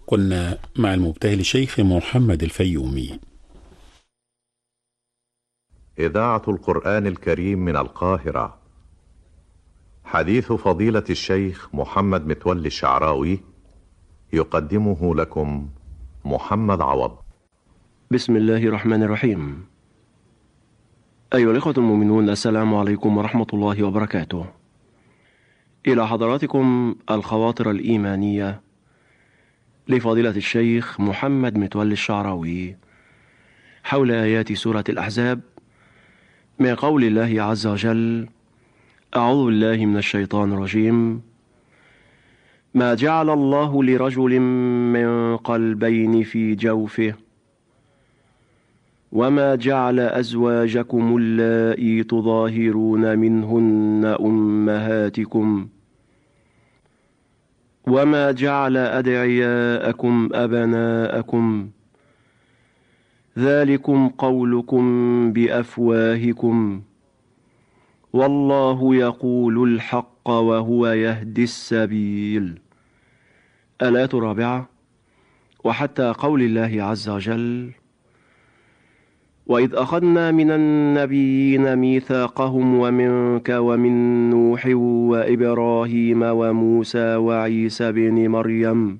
كنا مع المبتهل الشيخ محمد الفيومي إذاعة القرآن الكريم من القاهرة حديث فضيلة الشيخ محمد متولي الشعراوي يقدمه لكم محمد عوض بسم الله الرحمن الرحيم أيها الإخوة المؤمنون السلام عليكم ورحمة الله وبركاته إلى حضراتكم الخواطر الإيمانية لفضيلة الشيخ محمد متولي الشعراوي حول آيات سورة الأحزاب من قول الله عز وجل أعوذ بالله من الشيطان الرجيم ما جعل الله لرجل من قلبين في جوفه وما جعل أزواجكم اللائي تظاهرون منهن أمهاتكم وما جعل أدعياءكم أبناءكم ذلكم قولكم بأفواهكم والله يقول الحق وهو يهدي السبيل الآية الرابعة وحتى قول الله عز وجل وإذ أخذنا من النبيين ميثاقهم ومنك ومن نوح وإبراهيم وموسى وعيسى بن مريم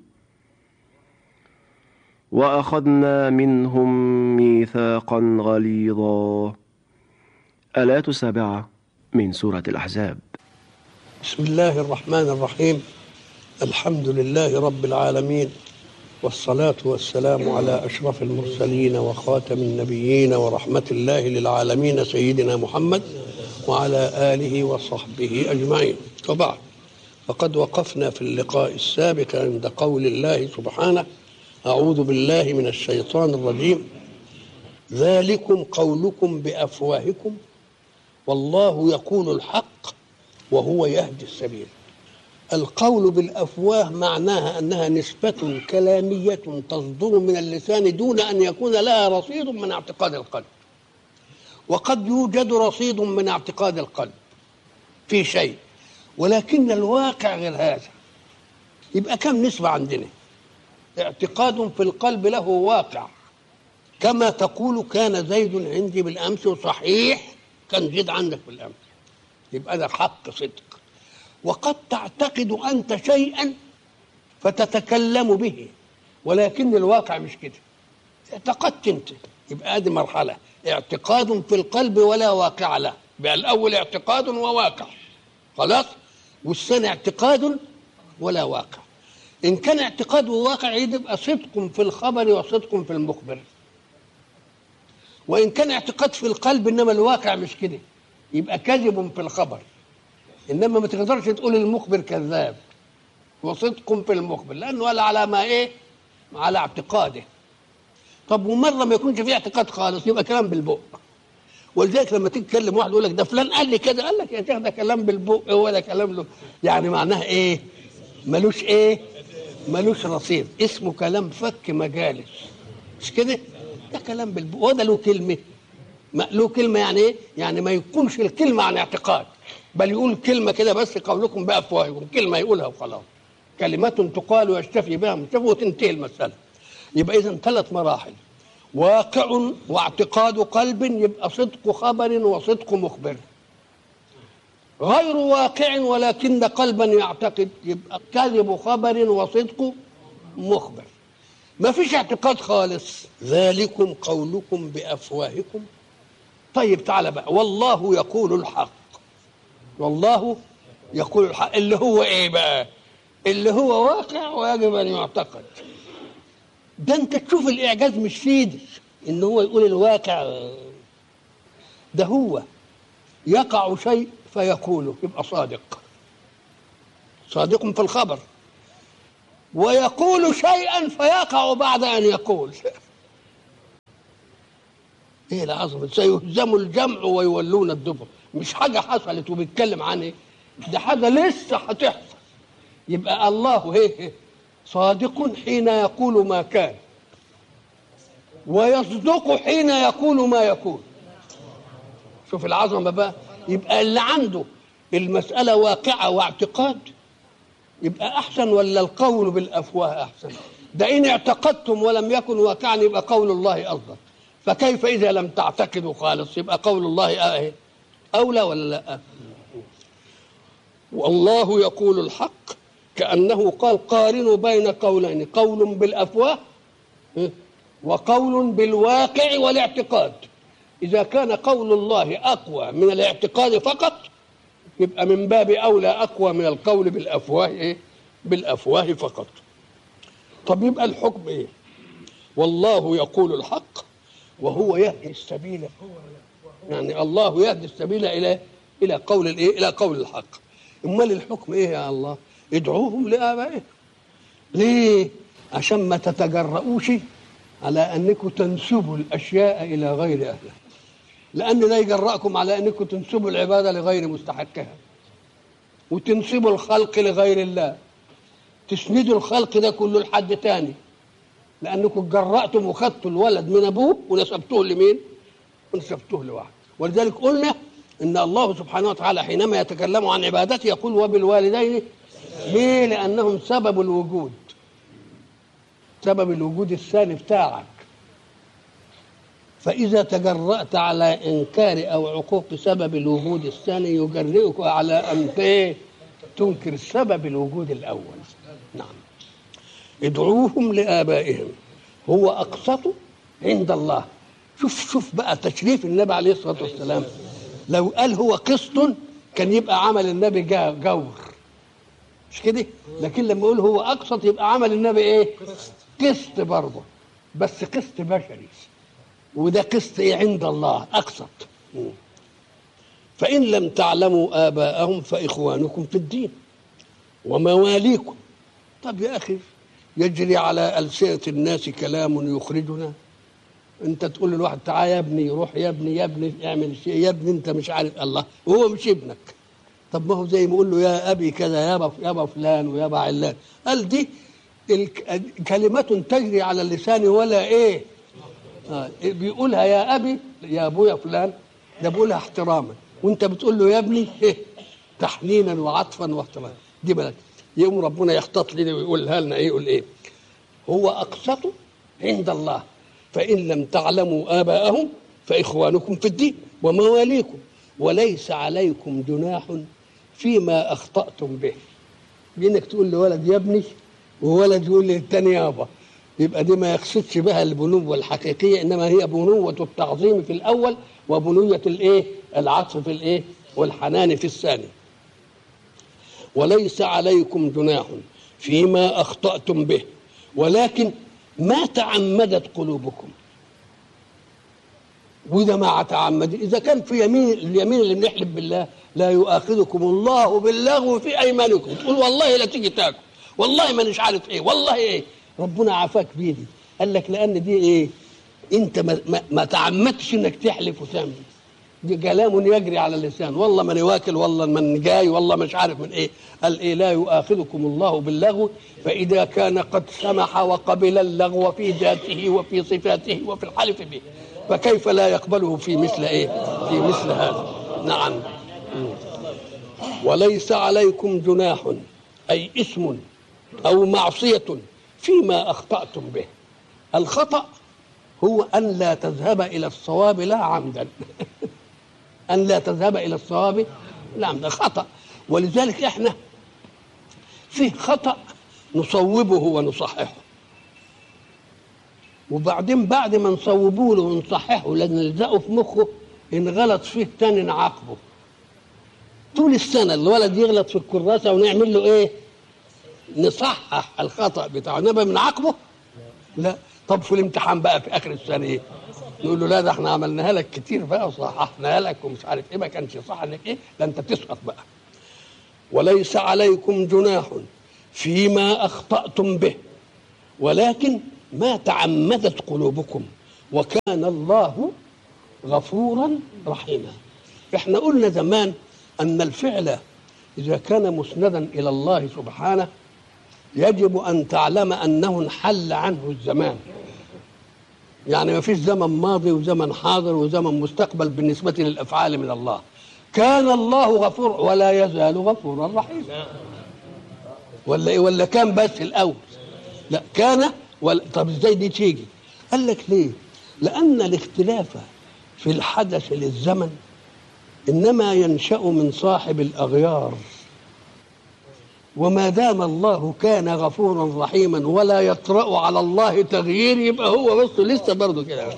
وأخذنا منهم ميثاقا غليظا الآية السابعة من سورة الأحزاب بسم الله الرحمن الرحيم الحمد لله رب العالمين والصلاة والسلام على أشرف المرسلين وخاتم النبيين ورحمة الله للعالمين سيدنا محمد وعلى آله وصحبه أجمعين وبعد فقد وقفنا في اللقاء السابق عند قول الله سبحانه أعوذ بالله من الشيطان الرجيم ذلكم قولكم بأفواهكم والله يقول الحق وهو يهدي السبيل القول بالافواه معناها انها نسبه كلاميه تصدر من اللسان دون ان يكون لها رصيد من اعتقاد القلب وقد يوجد رصيد من اعتقاد القلب في شيء ولكن الواقع غير هذا يبقى كم نسبه عندنا اعتقاد في القلب له واقع كما تقول كان زيد عندي بالامس وصحيح كان زيد عندك بالامس يبقى ده حق صدق وقد تعتقد انت شيئا فتتكلم به ولكن الواقع مش كده اعتقدت انت يبقى هذه مرحله اعتقاد في القلب ولا واقع له يبقى الاول اعتقاد وواقع خلاص والثاني اعتقاد ولا واقع ان كان اعتقاد وواقع يبقى صدق في الخبر وصدق في المخبر وان كان اعتقاد في القلب انما الواقع مش كده يبقى كذب في الخبر انما ما تقدرش تقول المخبر كذاب وصدق في المخبر لانه ولا على ما ايه على اعتقاده طب ومره ما يكونش فيه اعتقاد خالص يبقى كلام بالبق ولذلك لما تيجي تكلم واحد يقول لك ده فلان قال لي كده قال لك يا شيخ ده كلام بالبق هو ده كلام له يعني معناه ايه ملوش ايه ملوش رصيد اسمه كلام فك مجالس مش كده ده كلام بالبق هو ده له كلمه ما له كلمه يعني ايه يعني ما يكونش الكلمه عن اعتقاد بل يقول كلمة كده بس قولكم بأفواهكم كلمة يقولها وخلاص كلمات تقال ويشتفي بها مشتفي وتنتهي المسألة يبقى إذا ثلاث مراحل واقع واعتقاد قلب يبقى صدق خبر وصدق مخبر غير واقع ولكن قلبا يعتقد يبقى كذب خبر وصدق مخبر ما فيش اعتقاد خالص ذلكم قولكم بأفواهكم طيب تعالى بقى والله يقول الحق والله يقول الحق اللي هو ايه بقى اللي هو واقع ويجب ان يعتقد ده انت تشوف الاعجاز مش في ايدك ان هو يقول الواقع ده هو يقع شيء فيقوله يبقى صادق صادق في الخبر ويقول شيئا فيقع بعد ان يقول ايه العظمه سيهزم الجمع ويولون الدبر مش حاجه حصلت وبيتكلم عن ايه ده حاجه لسه هتحصل يبقى الله هي صادق حين يقول ما كان ويصدق حين يقول ما يكون شوف العظمه بقى يبقى اللي عنده المساله واقعه واعتقاد يبقى احسن ولا القول بالافواه احسن ده إن اعتقدتم ولم يكن واقعا يبقى قول الله أفضل فكيف إذا لم تعتقدوا خالص يبقى قول الله آه أولى ولا لا والله يقول الحق كأنه قال قارنوا بين قولين قول بالأفواه وقول بالواقع والاعتقاد إذا كان قول الله أقوى من الاعتقاد فقط يبقى من باب أولى أقوى من القول بالأفواه إيه؟ بالأفواه فقط طب يبقى الحكم إيه والله يقول الحق وهو يهدي السبيل يعني الله يهدي السبيل إلى إلى قول الإيه إلى قول الحق امال الحكم ايه يا الله ادعوهم لابائهم ليه عشان ما تتجرؤوش على انكم تنسبوا الاشياء الى غير اهلها لان ده يجرأكم على انكم تنسبوا العباده لغير مستحقها وتنسبوا الخلق لغير الله تسندوا الخلق ده كله لحد تاني لانكم جرأتم وخدتوا الولد من ابوه ونسبتوه لمين؟ ونسبتوه لواحد ولذلك قلنا ان الله سبحانه وتعالى حينما يتكلم عن عبادته يقول وبالوالدين ليه؟ لانهم سبب الوجود سبب الوجود الثاني بتاعك فإذا تجرأت على إنكار أو عقوق سبب الوجود الثاني يجرئك على أن تنكر سبب الوجود الأول نعم ادعوهم لآبائهم هو أقسط عند الله شوف شوف بقى تشريف النبي عليه الصلاة والسلام لو قال هو قسط كان يبقى عمل النبي جور مش كده لكن لما يقول هو اقسط يبقى عمل النبي ايه قسط برضه بس قسط بشري وده قسط ايه عند الله اقسط فان لم تعلموا اباءهم فاخوانكم في الدين ومواليكم طب يا اخي يجري على السنه الناس كلام يخرجنا انت تقول للواحد تعال يا ابني يروح يا ابني يا ابني اعمل شيء يا ابني انت مش عارف الله وهو مش ابنك طب ما هو زي ما يقول له يا ابي كذا يابا يابا فلان ويابا علان قال دي كلمة تجري على اللسان ولا ايه آه بيقولها يا ابي يا ابويا فلان ده بيقولها احتراما وانت بتقول له يا ابني إيه؟ تحنينا وعطفا واحتراما دي بلد يقوم ربنا يختط لنا ويقولها لنا ايه يقول ايه هو اقسط عند الله فإن لم تعلموا آباءهم فإخوانكم في الدين ومواليكم وليس عليكم جناح فيما أخطأتم به بإنك تقول لولد يا ابني وولد يقول للتاني يابا يبقى دي ما يقصدش بها البنوة الحقيقية إنما هي بنوة التعظيم في الأول وبنوة الإيه العطف في الإيه والحنان في الثاني وليس عليكم جناح فيما أخطأتم به ولكن ما تعمدت قلوبكم وإذا ما تعمد إذا كان في يمين اليمين اللي بنحلف بالله لا يؤاخذكم الله باللغو في أيمانكم تقول والله لا تيجي تاكل والله ما مش عارف إيه والله إيه ربنا عافاك بيدي قال لك لأن دي إيه أنت ما, ما, ما تعمدتش إنك تحلف وتعمل دي كلام يجري على اللسان والله من واكل والله من جاي والله مش عارف من ايه قال ايه لا يؤاخذكم الله باللغو فاذا كان قد سمح وقبل اللغو في ذاته وفي صفاته وفي الحلف به فكيف لا يقبله في مثل ايه في مثل هذا نعم وليس عليكم جناح اي اسم او معصيه فيما اخطاتم به الخطا هو ان لا تذهب الى الصواب لا عمدا أن لا تذهب إلى الصواب لا ده خطأ ولذلك إحنا فيه خطأ نصوبه ونصححه وبعدين بعد ما نصوبه له ونصححه لأن نلزقه في مخه إن غلط فيه تاني نعاقبه طول السنة الولد يغلط في الكراسة ونعمل له إيه؟ نصحح الخطأ بتاعه إنما بنعاقبه؟ لا طب في الامتحان بقى في آخر السنة إيه؟ نقول له لا ده احنا عملناها لك كتير بقى وصححناها لك ومش عارف ايه ما كانش صح انك ايه ده انت تسقط بقى وليس عليكم جناح فيما اخطاتم به ولكن ما تعمدت قلوبكم وكان الله غفورا رحيما احنا قلنا زمان ان الفعل اذا كان مسندا الى الله سبحانه يجب ان تعلم انه انحل عنه الزمان يعني ما فيش زمن ماضي وزمن حاضر وزمن مستقبل بالنسبة للأفعال من الله كان الله غفور ولا يزال غفورا رحيما ولا إيه ولا كان بس الأول لا كان ولا طب ازاي دي تيجي قال لك ليه لان الاختلاف في الحدث للزمن انما ينشا من صاحب الاغيار وما دام الله كان غفورا رحيما ولا يطرا على الله تغيير يبقى هو بس لسه برضه كده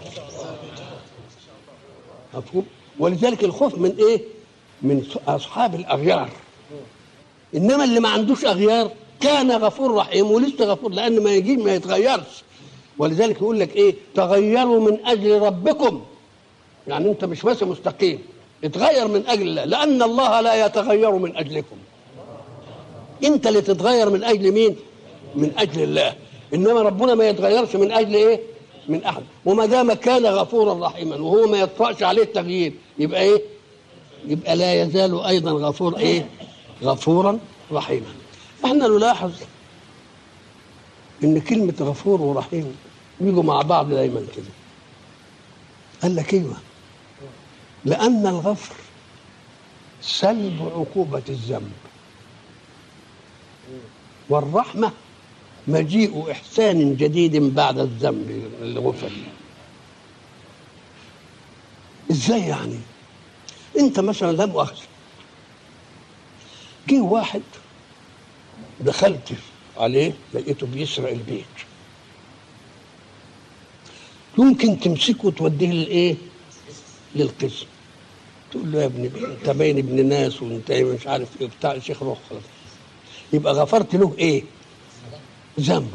مفهوم ولذلك الخوف من ايه من اصحاب الاغيار انما اللي ما عندوش اغيار كان غفور رحيم ولسه غفور لان ما يجي ما يتغيرش ولذلك يقول لك ايه تغيروا من اجل ربكم يعني انت مش بس مستقيم اتغير من اجل الله لان الله لا يتغير من اجلكم انت اللي تتغير من اجل مين من اجل الله انما ربنا ما يتغيرش من اجل ايه من احد وما دام كان غفورا رحيما وهو ما يطرأش عليه التغيير يبقى ايه يبقى لا يزال ايضا غفور ايه غفورا رحيما احنا نلاحظ ان كلمه غفور ورحيم بيجوا مع بعض دايما كده قال لك ايوه لان الغفر سلب عقوبه الذنب والرحمه مجيء احسان جديد بعد الذنب اللي غفر ازاي يعني انت مثلا لا مؤاخذه جه واحد دخلت عليه لقيته بيسرق البيت يمكن تمسكه وتوديه للايه للقسم تقول له يا ابني انت باين ابن ناس وانت مش عارف ايه بتاع الشيخ روح خلاص يبقى غفرت له ايه ذنبه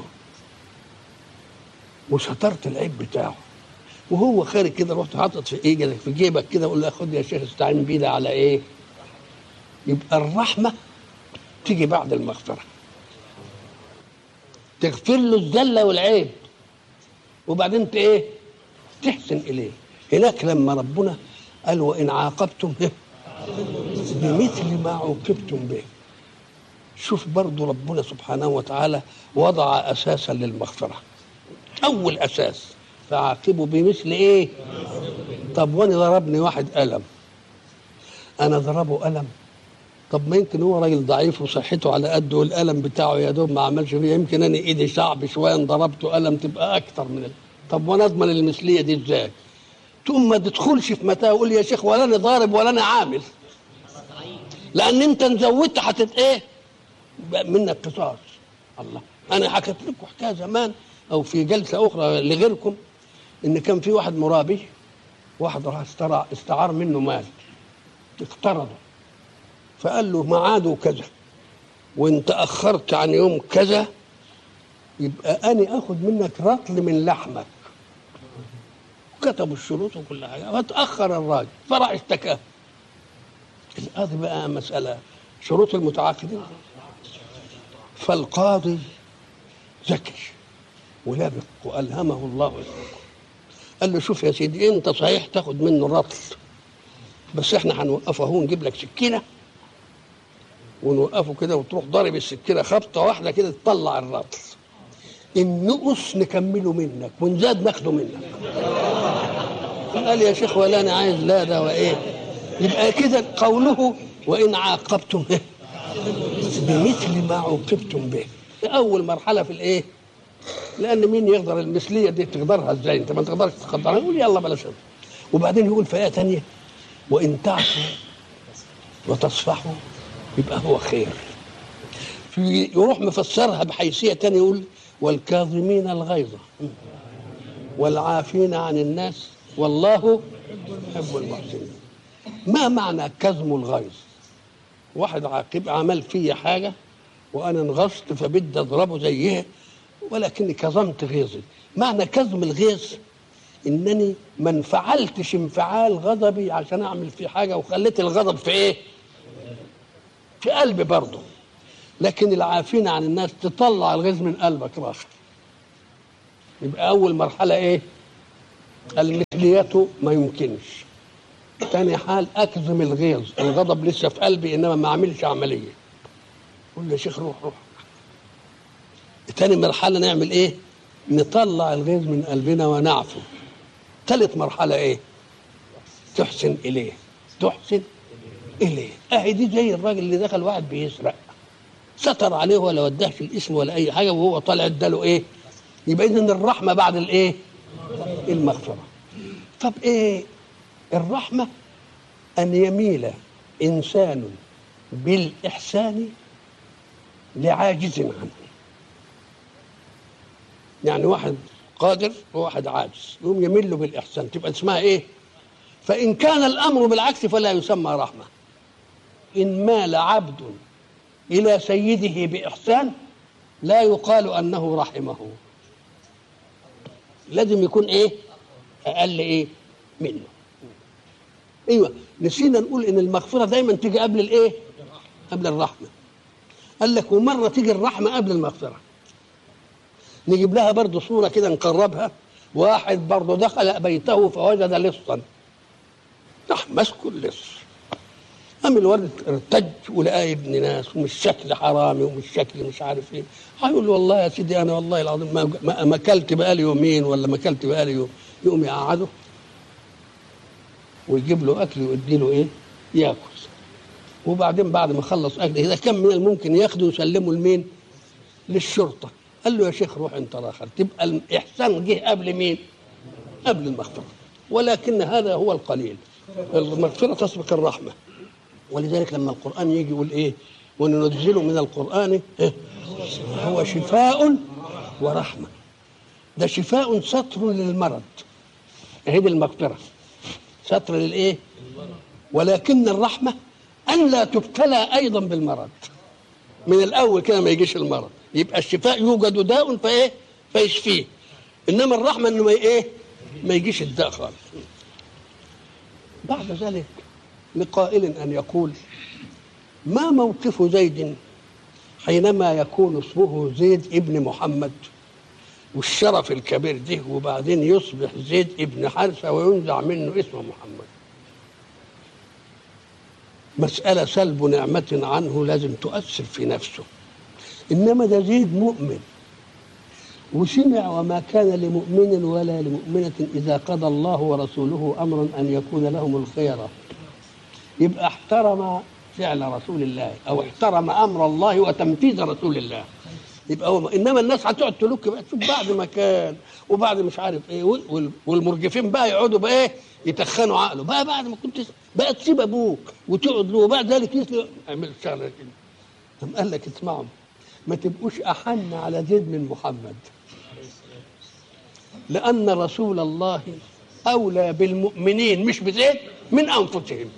وسترت العيب بتاعه وهو خارج كده رحت حاطط في ايه في جيبك كده اقول له خد يا شيخ استعين بيه ده على ايه يبقى الرحمه تيجي بعد المغفره تغفر له الذله والعيب وبعدين انت ايه تحسن اليه هناك لما ربنا قال وان عاقبتم بمثل ما عوقبتم به شوف برضو ربنا سبحانه وتعالى وضع اساسا للمغفره اول اساس فعاقبوا بمثل ايه طب وانا ضربني واحد قلم انا ضربه قلم طب ما يمكن هو راجل ضعيف وصحته على قده والقلم بتاعه يا دوب ما عملش فيه يمكن انا ايدي شعب شويه ان ضربته قلم تبقى اكتر من ال... طب وانا اضمن المثليه دي ازاي؟ تقوم ما تدخلش في متى وقول يا شيخ ولا انا ضارب ولا انا عامل لان انت ان زودت هتت ايه؟ منك قصاص الله انا حكيت لكم حكايه زمان او في جلسه اخرى لغيركم ان كان في واحد مرابي واحد راح استرع استعار منه مال اقترضه فقال له ميعاده كذا وانت اخرت عن يوم كذا يبقى انا اخد منك رطل من لحمك كتبوا الشروط وكل حاجه فتاخر الراجل فراح اشتكاه القاضي بقى مساله شروط المتعاقدين فالقاضي ذكي ولبق والهمه الله الحكم قال له شوف يا سيدي انت صحيح تاخد منه الرطل بس احنا هنوقفه اهو نجيب لك سكينه ونوقفه كده وتروح ضارب السكينه خبطه واحده كده تطلع الرطل النقص نكمله منك ونزاد ناخده منك قال يا شيخ ولا انا عايز لا ده وايه يبقى كده قوله وان عاقبتم به بمثل ما عوقبتم به اول مرحله في الايه لان مين يقدر المثليه دي تقدرها ازاي انت ما تقدرش تقدرها يقول يلا بلاش وبعدين يقول في ايه ثانيه وان تعفوا وتصفحوا يبقى هو خير في يروح مفسرها بحيثيه ثانيه يقول والكاظمين الغيظ والعافين عن الناس والله يحب المحسنين ما معنى كظم الغيظ واحد عاقب عمل فيا حاجه وانا انغصت فبدي اضربه زيها ولكني كظمت غيظي معنى كظم الغيظ انني ما انفعلتش انفعال غضبي عشان اعمل فيه حاجه وخليت الغضب في ايه في قلبي برضه لكن العافين عن الناس تطلع الغيظ من قلبك راخر يبقى اول مرحله ايه المثلية ما يمكنش تاني حال اكظم الغيظ الغضب لسه في قلبي انما ما اعملش عمليه قول يا شيخ روح روح تاني مرحله نعمل ايه نطلع الغيظ من قلبنا ونعفو ثالث مرحله ايه تحسن اليه تحسن اليه اهي دي زي الراجل اللي دخل واحد بيسرق ستر عليه ولا وداه في الاسم ولا اي حاجه وهو طالع اداله ايه يبقى اذا الرحمه بعد الايه المغفره طب ايه الرحمه ان يميل انسان بالاحسان لعاجز عنه يعني واحد قادر وواحد عاجز يقوم يميل له بالاحسان تبقى اسمها ايه فان كان الامر بالعكس فلا يسمى رحمه ان مال عبد الى سيده باحسان لا يقال انه رحمه لازم يكون ايه اقل ايه منه ايوه نسينا نقول ان المغفره دايما تيجي قبل الايه قبل الرحمه قال لك ومره تيجي الرحمه قبل المغفره نجيب لها برضه صوره كده نقربها واحد برضه دخل بيته فوجد لصا راح ماسكه اللص قام الولد ارتج ولقاه ابن ناس ومش شكل حرامي ومش شكل مش عارف ايه هيقول له والله يا سيدي انا والله العظيم ما ما- ما اكلت بقالي يومين ولا ما اكلت بقالي يوم يقوم يقعده ويجيب له اكل ويدي له ايه ياكل وبعدين بعد ما خلص اكل اذا كان من الممكن ياخده ويسلمه لمين للشرطه قال له يا شيخ روح انت راخر تبقى الاحسان جه قبل مين قبل المغفره ولكن هذا هو القليل المغفره تسبق الرحمه ولذلك لما القرآن يجي يقول إيه وننزل من القرآن إيه؟ هو شفاء ورحمة ده شفاء ستر للمرض هي دي المغفرة ستر للإيه ولكن الرحمة أن لا تبتلى أيضا بالمرض من الأول كده ما يجيش المرض يبقى الشفاء يوجد داء فإيه فيشفيه إنما الرحمة إنه ما إيه ما يجيش الداء خالص بعد ذلك لقائل ان يقول ما موقف زيد حينما يكون اسمه زيد ابن محمد والشرف الكبير ده وبعدين يصبح زيد ابن حارثه وينزع منه اسم محمد مسألة سلب نعمة عنه لازم تؤثر في نفسه إنما ده زيد مؤمن وسمع وما كان لمؤمن ولا لمؤمنة إذا قضى الله ورسوله أمرا أن يكون لهم الخيرة يبقى احترم فعل رسول الله او احترم امر الله وتنفيذ رسول الله يبقى هو انما الناس هتقعد تلوك بقى تشوف بعد ما كان وبعد مش عارف ايه وال- والمرجفين بقى يقعدوا بقى ايه يتخنوا عقله بقى بعد ما كنت بقى تسيب ابوك وتقعد له وبعد ذلك يسلم اعمل شغله كده قام قال لك اسمعوا ما تبقوش احن على زيد من محمد لان رسول الله اولى بالمؤمنين مش بزيد من انفسهم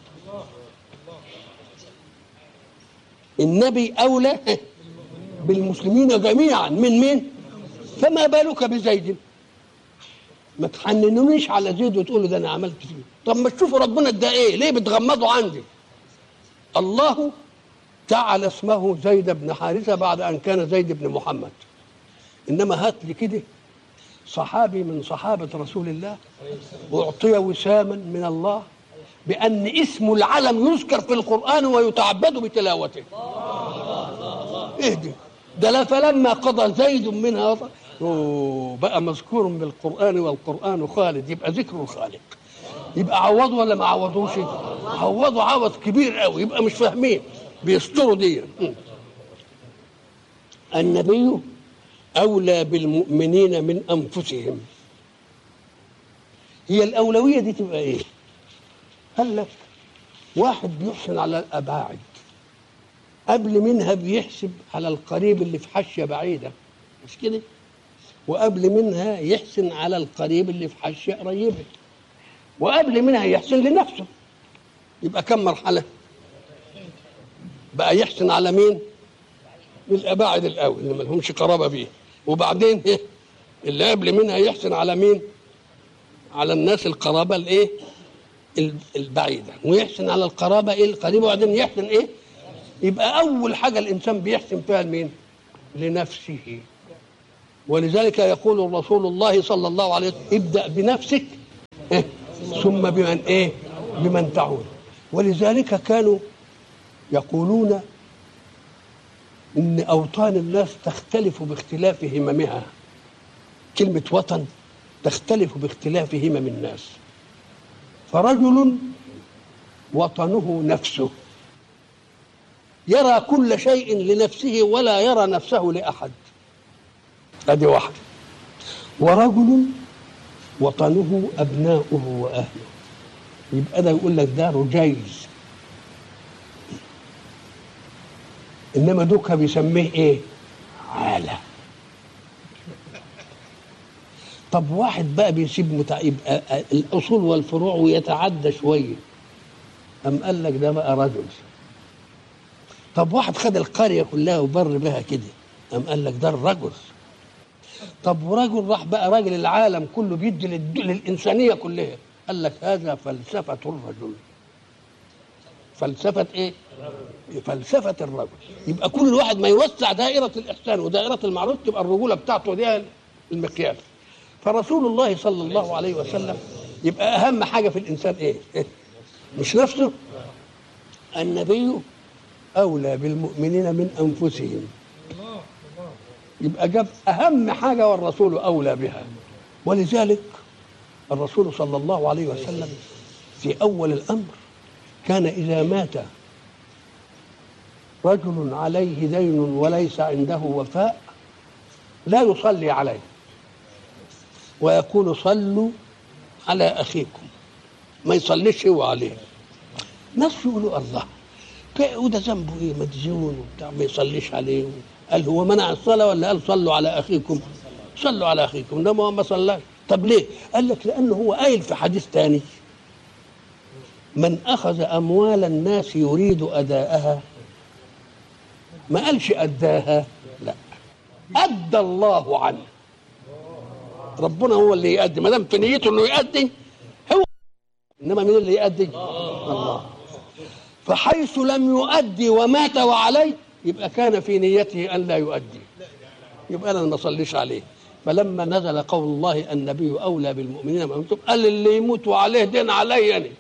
النبي اولى بالمسلمين جميعا من مين فما بالك بزيد ما تحننونيش على زيد وتقولوا ده انا عملت فيه طب ما تشوفوا ربنا ده ايه ليه بتغمضوا عندي الله جعل اسمه زيد بن حارثه بعد ان كان زيد بن محمد انما هات لي كده صحابي من صحابه رسول الله اعطي وساما من الله بان اسم العلم يذكر في القران ويتعبد بتلاوته اهدي ده لا فلما قضى زيد منها وطر أوه، بقى مذكور بالقران والقران خالد يبقى ذكر الخالق يبقى عوضوا ولا ما عوضوش عوضوا عوض كبير قوي يبقى مش فاهمين بيستروا دي م. النبي اولى بالمؤمنين من انفسهم هي الاولويه دي تبقى ايه قال لك واحد بيحسن على الاباعد قبل منها بيحسب على القريب اللي في حاشيه بعيده مش كده وقبل منها يحسن على القريب اللي في حاشيه قريبه وقبل منها يحسن لنفسه يبقى كم مرحله بقى يحسن على مين الاباعد الاول اللي ما لهمش قرابه بيه وبعدين إيه؟ اللي قبل منها يحسن على مين على الناس القرابه الايه ال- البعيده ويحسن على القرابه ايه القريبه وبعدين يحسن ايه يبقى اول حاجه الانسان بيحسن فيها لمين لنفسه ولذلك يقول رسول الله صلى الله عليه وسلم ابدا بنفسك إيه؟ ثم بمن ايه بمن تعود ولذلك كانوا يقولون ان اوطان الناس تختلف باختلاف هممها كلمه وطن تختلف باختلاف همم الناس فرجل وطنه نفسه يرى كل شيء لنفسه ولا يرى نفسه لاحد ادي واحده ورجل وطنه أبناؤه وأهله يبقى ده يقول لك ده رجيز إنما دوكا بيسميه إيه؟ عالة طب واحد بقى بيسيب متع... يبقى الأصول والفروع ويتعدى شوية أم قال لك ده بقى رجل طب واحد خد القرية كلها وبر بها كده أم قال لك ده الرجل طب ورجل راح بقى راجل العالم كله بيدي للد- للإنسانية كلها قال لك هذا فلسفة الرجل فلسفة إيه؟ فلسفة الرجل يبقى كل واحد ما يوسع دائرة الإحسان ودائرة المعروف تبقى الرجولة بتاعته دي المقياس فرسول الله صلى الله عليه وسلم يبقى أهم حاجة في الإنسان إيه؟ إيه؟ مش نفسه النبي أولى بالمؤمنين من أنفسهم يبقى جاب أهم حاجة والرسول أولى بها ولذلك الرسول صلى الله عليه وسلم في أول الأمر كان إذا مات رجل عليه دين وليس عنده وفاء لا يصلي عليه ويقول صلوا على أخيكم ما يصليش هو عليه ناس يقولوا الله ك- وده ذنبه ايه مديون وبتاع ما يصليش عليه قال هو منع الصلاه ولا قال صلوا على اخيكم صلوا على اخيكم ده ما هو ما صلاش طب ليه قال لك لانه هو قايل في حديث تاني من اخذ اموال الناس يريد اداءها ما قالش اداها لا ادى الله عنه ربنا هو اللي يؤدي ما دام في نيته انه يؤدي هو انما مين اللي يؤدي الله فحيث لم يؤدي ومات وعليه يبقى كان في نيته ان لا يؤدي يبقى انا ما اصليش عليه فلما نزل قول الله النبي اولى بالمؤمنين من انفسهم قال اللي يموت وعليه دين علي يعني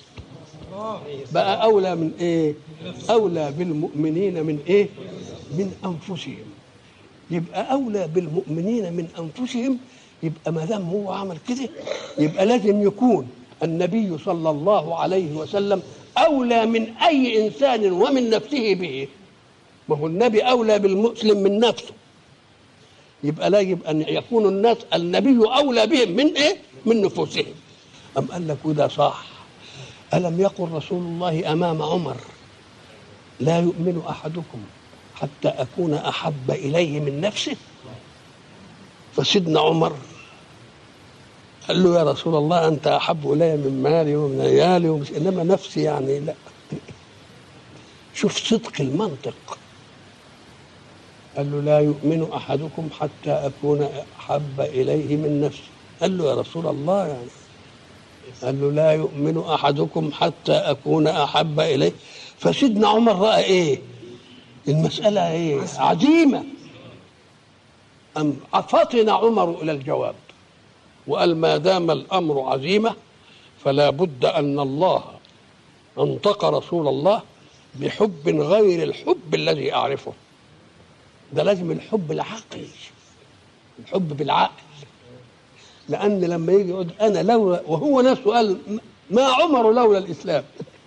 بقى اولى من ايه اولى بالمؤمنين من ايه من انفسهم يبقى اولى بالمؤمنين من انفسهم يبقى ما دام هو عمل كده يبقى لازم يكون النبي صلى الله عليه وسلم اولى من اي انسان ومن نفسه به ما هو النبي اولى بالمسلم من نفسه يبقى لا يبقى ان يكون الناس النبي اولى بهم من ايه من نفوسهم ام قال لك وده صح الم يقل رسول الله امام عمر لا يؤمن احدكم حتى اكون احب اليه من نفسه فسيدنا عمر قال له يا رسول الله انت احب الي من مالي ومن عيالي ومش انما نفسي يعني لا شوف صدق المنطق قال له لا يؤمن احدكم حتى اكون احب اليه من نفسي قال له يا رسول الله يعني قال له لا يؤمن احدكم حتى اكون احب اليه فسيدنا عمر راى ايه المساله ايه عزيمه أم فطن عمر الى الجواب وقال ما دام الامر عزيمه فلا بد ان الله انطق رسول الله بحب غير الحب الذي اعرفه ده لازم الحب العقلي الحب بالعقل لان لما يجي يقول انا لولا وهو نفسه قال ما عمر لولا الاسلام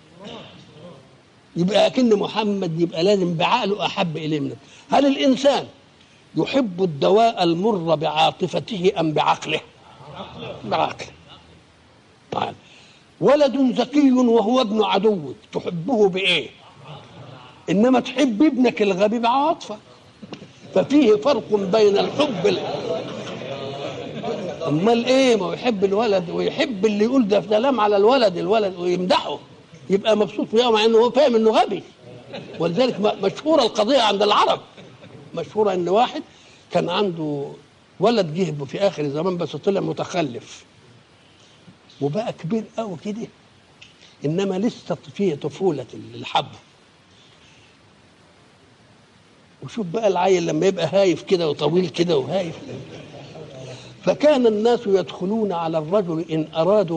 يبقى اكن محمد يبقى لازم بعقله احب اليه من هل الانسان يحب الدواء المر بعاطفته ام بعقله بعقله طيب. ولد ذكي وهو ابن عدوك تحبه بايه انما تحب ابنك الغبي بعاطفه ففيه فرق بين الحب ال... امال ايه ما هو يحب الولد ويحب اللي يقول ده كلام على الولد الولد ويمدحه يبقى مبسوط فيها مع انه هو فاهم انه غبي ولذلك م- مشهوره القضيه عند العرب مشهوره ان واحد كان عنده ولد جه في اخر الزمان بس طلع متخلف وبقى كبير قوي كده انما لسه فيه طفوله الحب وشوف بقى العيل لما يبقى هايف كده وطويل كده وهايف فكان الناس يدخلون على الرجل ان ارادوا